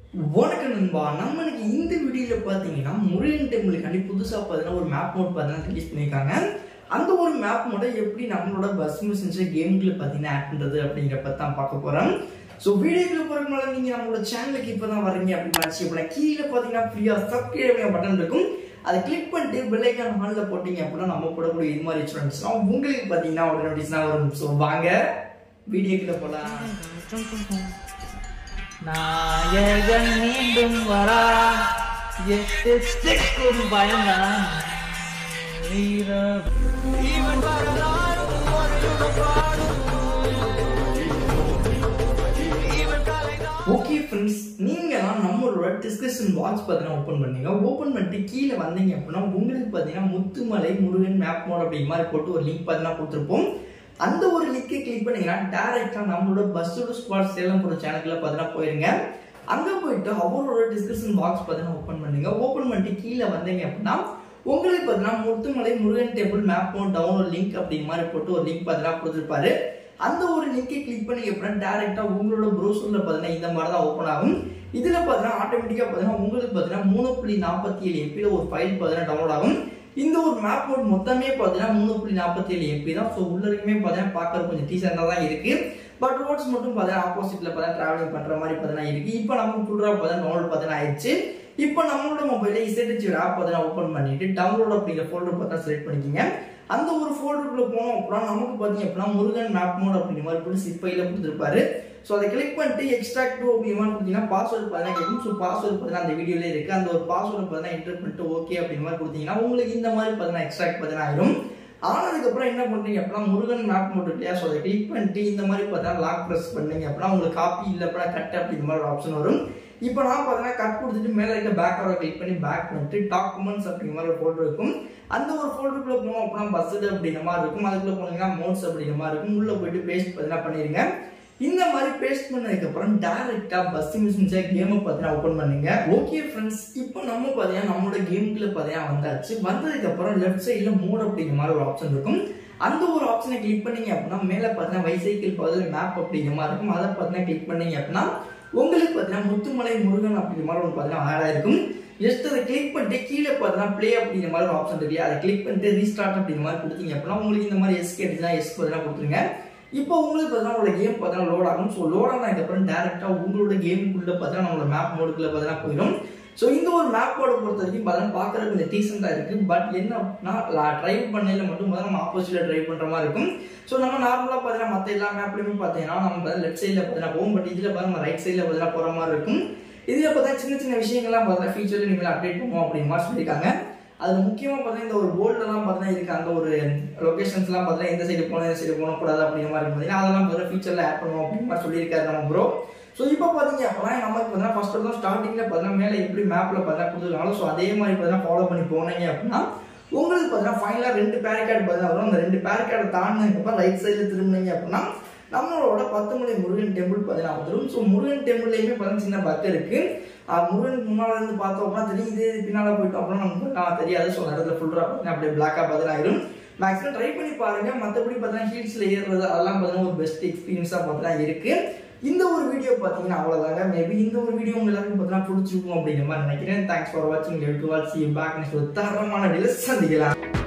வணக்கம் நண்பா நம்ம இன்னைக்கு இந்த வீடியோல பாத்தீங்கன்னா முருகன் டெம்பிளுக்காண்டி புதுசா பாத்தீங்கன்னா ஒரு மேப் மோட் பாத்தீங்கன்னா ரிலீஸ் பண்ணியிருக்காங்க அந்த ஒரு மேப் மோட எப்படி நம்மளோட பஸ் மிஷின்ஸ் கேம்குள்ள பாத்தீங்கன்னா ஆட் பண்றது அப்படிங்கிறப்ப தான் பார்க்க போறோம் ஸோ வீடியோக்குள்ள போறதுக்கு முன்னாடி நீங்க நம்மளோட சேனலுக்கு இப்பதான் வரீங்க அப்படின்னு நினைச்சு அப்படின்னா கீழே பாத்தீங்கன்னா ஃப்ரீயா சப்ஸ்கிரைப் பட்டன் இருக்கும் அதை கிளிக் பண்ணிட்டு பெல் ஐக்கான் ஹாலில் போட்டீங்க அப்படின்னா நம்ம போடக்கூடிய இது மாதிரி இன்சூரன்ஸ்லாம் உங்களுக்கு பாத்தீங்கன்னா ஒரு நோட்டிஸ்னா வரும் ஸோ வாங்க வீடியோக்குள்ள போலாம் நாயகன் மீண்டும் வரா எட்டு திக்கும் பயந்தான் வீர- ஓகே ஃப்ரெண்ட்ஸ் நீங்களாம் நம்மளோட டிஸ்கஷன் பாக்ஸ் பார்த்தீங்கன்னா ஓப்பன் பண்ணீங்க ஓப்பன் பண்ணிட்டு கீழே வந்தீங்க அப்படின்னா உங்களுக்கு பார்த்தீங்கன்னா முத்துமலை முருகன் மேப் மோட் அப்படிங்கிற மாதிரி போட்டு ஒரு லிங்க் பார்த்தீங்கன்னா கொடுத்துருப்போம் அந்த ஒரு லிங்கை கிளிக் பண்ணீங்கன்னா டேரெக்டாக நம்மளோட பஸ்ஸோட ஸ்குவாட் சேலம் போகிற சேனலுக்குள்ள பார்த்தீங்கன்னா போயிருங்க அங்கே போயிட்டு அவரோட டிஸ்கஷன் பாக்ஸ் பார்த்தீங்கன்னா ஓப்பன் பண்ணுங்க ஓப்பன் பண்ணிட்டு கீழே வந்தீங்க அப்படின்னா உங்களுக்கு பார்த்தீங்கன்னா Muthumalai Murugan temple map mod download link அப்படிங்கிற மாதிரி போட்டு ஒரு லிங்க் பார்த்தீங்கன்னா கொடுத்துருப்பாரு அந்த ஒரு லிங்கை கிளிக் பண்ணி அப்படின்னா டேரெக்டா உங்களோட ப்ரௌசர்ல பார்த்தீங்கன்னா இந்த மாதிரி தான் ஓப்பன் ஆகும் இதுல பார்த்தீங்கன்னா ஆட்டோமேட்டிக்கா பார்த்தீங்கன்னா உங்களுக்கு பார்த்தீங்கன்னா மூணு புள்ளி நாற்பத்தி ஏழு எம்பியில் ஒரு ஃபைல் பார்த்தீங்கன்னா டவுன்லோட் ஆகும் இந்த ஒரு மேப் மோட் மொத்தமே பார்த்தீங்கன்னா மூணு புள்ளி நாற்பத்தி ஏழு எம்பி தான் ஸோ உள்ள இருக்குமே பார்த்தீங்கன்னா பார்க்கறது கொஞ்சம் டீசெண்டாக தான் இருக்கு பட் ரோட்ஸ் மட்டும் பார்த்தீங்கன்னா ஆப்போசிட்ல பார்த்தீங்கன்னா டிராவலிங் பண்ற மாதிரி பார்த்தீங்கன்னா இருக்கு இப்போ நமக்கு ஃபுல்ரா பார்த்தீங்கன்னா டவுன்லோட் பார்த்தீங்கன்னா ஆயிடுச்சு இப்போ நம்மளோட மொபைலில் இசைடிச்சு ஒரு ஆப் பார்த்தீங்கன்னா ஓப்பன் பண்ணிட்டு டவுன்லோட் அப்படிங்கிற ஃபோல்டர் பார்த்தா செலக்ட் பண்ணிக்கிங்க அந்த ஒரு ஃபோல்டருக்குள்ள போனோம் அப்படின்னா நமக்கு பார்த்தீங்க அப்படின்னா முருகன் மேப் மோட் அப்படிங்கிற மாதிரி போட்டு சிப்பையில் கொடுத்துருப்பாரு ஸோ அதை கிளிக் பண்ணிட்டு எக்ஸ்ட்ராக்ட் டூ அப்படிங்கிற மாதிரி கொடுத்தீங்கன்னா பாஸ்வேர்டு பார்த்தீங்கன்னா கேட்கும் ஸோ பாஸ்வேர்டு பார்த்தீங்கன்னா அந்த வீடியோல இருக்கு அந்த ஒரு பாஸ்வேர்டு பார்த்தீங்கன்னா என்டர் பண்ணிட்டு ஓகே அப்படிங்கிற மாதிரி கொடுத்தீங்கன்னா உங்களுக்கு இந்த மாதிரி பார்த்தீங்கன்னா எக்ஸ்ட்ராக்ட் பார்த்தீங்கன்னா ஆயிரும் ஆனதுக்கப்புறம் என்ன பண்றீங்க அப்படின்னா முருகன் மேப் மோட் இல்லையா ஸோ அதை கிளிக் பண்ணிட்டு இந்த மாதிரி பார்த்தீங்கன்னா லாக் ப்ரெஸ் பண்ணீங்க அப்படின்னா உங்களுக்கு காப்பி இல்லை அப்படின்னா கட் அப்படிங்கிற மாதிரி ஒரு ஆப்ஷன் வரும் இப்போ நான் பார்த்தீங்கன்னா கட் கொடுத்துட்டு மேலே இருக்க பேக் கவரை கிளிக் பண்ணி பேக் பண்ணிட்டு டாக்குமெண்ட்ஸ் அப்படிங்கிற மாதிரி ஒரு ஃபோல்டர் இருக்கும் அந்த ஒரு ஃபோல்டருக்குள்ள போனோம் அப்படின்னா பஸ்ஸு அப்படிங்கிற மாதிரி இருக்கும் அதுக்குள்ள போனீங்கன்னா மோட்ஸ் அப்படிங்கிற மாதிரி இருக்கும் உள்ள போயிட்டு பேஸ்ட் பார்த்தீங்கன்னா பண்ணிருங்க இந்த மாதிரி பேஸ்ட் பண்ணதுக்கு அப்புறம் டைரக்டா பஸ் மிஷின்ஸை கேமை பார்த்தீங்கன்னா ஓப்பன் பண்ணுங்க ஓகே ஃப்ரெண்ட்ஸ் இப்போ நம்ம பார்த்தீங்கன்னா நம்மளோட கேமுக்குள்ள பார்த்தீங்கன்னா வந்தாச்சு வந்ததுக்கு அப்புறம் லெஃப்ட் சைடில் மோட் அப்படிங்கிற மாதிரி ஒரு ஆப்ஷன் இருக்கும் அந்த ஒரு ஆப்ஷனை கிளிக் பண்ணீங்க அப்படின்னா மேலே பார்த்தீங்கன்னா பைசைக்கிள் பதில் மேப் அப்படிங்கிற மாதிரி இருக்கும் அதை பார்த்தீங்கன்னா கிளிக் பண்ணீங்க அப்படின்னா உங்களுக்கு பார்த்தீங்கன்னா முத்துமலை முருகன் அப்படிங்கிற மாதிரி ஒன்று பார்த்தீங்கன்னா ஆட் ஆயிருக்கும் ஜஸ்ட் அதை கிளிக் பண்ணிட்டு கீழே பார்த்தீங்கன்னா ப்ளே அப்படிங்கிற மாதிரி ஒரு ஆப்ஷன் இருக்கு இல்லையா அதை கிளிக் பண்ணிட்டு ரீஸ்டார்ட் அப்படிங்கிற மாதிரி கொடுத்தீங்க அப்படின்னா உங்களுக்கு இந்த மாதிரி எஸ் கேட்டுச்சுன்னா எஸ் பார்த்தீங்கன்னா கொடுத்துருங்க இப்போ உங்களுக்கு பார்த்தீங்கன்னா உங்களோட கேம் பார்த்தீங்கன்னா லோட் ஆகும் ஸோ லோட் ஆனதுக்கப்புறம் டேரெக்டாக உங்களோட கேமுக்குள்ளே பார்த்தீங்கன்னா நம்மளோட மேப் மோடுக்குள்ள பார்த்தீங்கன்னா போயிடும் ஸோ இந்த ஒரு மேப் போர்டை பொறுத்த வரைக்கும் பார்த்தீங்கன்னா பார்க்கறது கொஞ்சம் டீசெண்டாக இருக்குது பட் என்ன அப்படின்னா ட்ரைவ் பண்ணையில் மட்டும் பார்த்தீங்கன்னா நம்ம ஆப்போசிட்டில் ட்ரைவ் பண்ணுற மாதிரி இருக்கும் ஸோ நம்ம நார்மலாக பார்த்தீங்கன்னா மற்ற எல்லா மேப்லையுமே பார்த்தீங்கன்னா நம்ம லெஃப்ட் சைடில் பார்த்தீங்கன்னா போகும் பட் இதில் பார்த்தா நம்ம ரைட் சைடில் பார்த்தீங்கன்னா போகிற மாதிரி இருக்கும் இதில் பார்த்தா சின்ன சின்ன விஷயங்கள்லாம் பார்த்தீங்கன்னா ஃபியூச்சரில் இனிமேல் அப்டேட் பண்ணுவோம் அப்படிங்கிற மாதிரி சொல்லியிருக்காங்க அது முக்கியமாக பார்த்தீங்கன்னா இந்த ஒரு போல்டெல்லாம் பார்த்தீங்கன்னா இருக்கு அந்த ஒரு லொகேஷன்ஸ்லாம் பார்த்தீங்கன்னா எந்த சைடு போகணும் எந்த சைடு போகக்கூடாது அப்படிங்கிற மாதிரி பார்த்தீங்கன்னா அதெல்லாம் பார்த்தீங்கன்னா ஃபியூச்சரில் ஆட் பண்ணுவோம் அப்படிங்கிற மாதிரி சொல்லியிருக்காரு நம்ம ப்ரோ ஸோ இப்போ பார்த்தீங்க அப்படின்னா நமக்கு பார்த்தீங்கன்னா ஃபர்ஸ்ட் தான் ஸ்டார்டிங்கில் பார்த்தீங்கன்னா மேலே எப்படி மேப்பில் பார்த்தீங்கன்னா கொடுத்துருக்காங்களோ ஸோ அதே மாதிரி பார்த்தீங்கன்னா ஃபாலோ பண்ணி போனீங்க அப்படின்னா உங்களுக்கு பார்த்தீங்கன்னா ஃபைனலாக ரெண்டு பேரிகார்டு பார்த்தீங்கன்னா வரும் அந்த ரெண்டு பேரிகார்டை தாண்டினதுக்கப்புறம் ரைட் சைடில் திரும்பினீங்க அப்படின்னா நம்மளோட பத்துமலை முருகன் டெம்பிள் பார்த்தீங்கன்னா வந்துடும் ஸோ முருகன் டெம்பிள்லையுமே பார்த்தீங்கன்னா சின்ன பக் இருக்கு ஆஹ் முருகன் முன்னால் இருந்து பார்த்தோம் அப்படின்னா தெரியும் இதே இது பின்னால் போயிட்டோம் அப்படின்னா நமக்கு நான் தெரியாது ஸோ அந்த இடத்துல ஃபுல்லாக பார்த்தீங்கன்னா அப்படியே பிளாக்காக பார்த்தீங்கன்னா ஆயிரும் மேக்ஸிமம் ட்ரை பண்ணி பாருங்க மற்றபடி பார்த்தீங்கன்னா ஹீல்ஸில் ஏறுறது அதெல்லாம் பார்த்தீங்கன்னா ஒரு பெஸ்ட் எக்ஸ்பீரியன்ஸாக பார்த்தீங்கன்னா இருக்கு இந்த ஒரு வீடியோ பார்த்தீங்கன்னா அவ்வளோதாங்க மேபி இந்த ஒரு வீடியோ உங்க எல்லாருக்கும் பார்த்தீங்கன்னா பிடிச்சிருக்கும் அப்படிங்கிற மாதிரி நினைக்கிறேன் தேங்க்ஸ் ஃபார் வாட்சிங் டு வாட்ச் பேக் நெக்ஸ்ட் ஒரு தரமான டீல சந்திக்கலாம்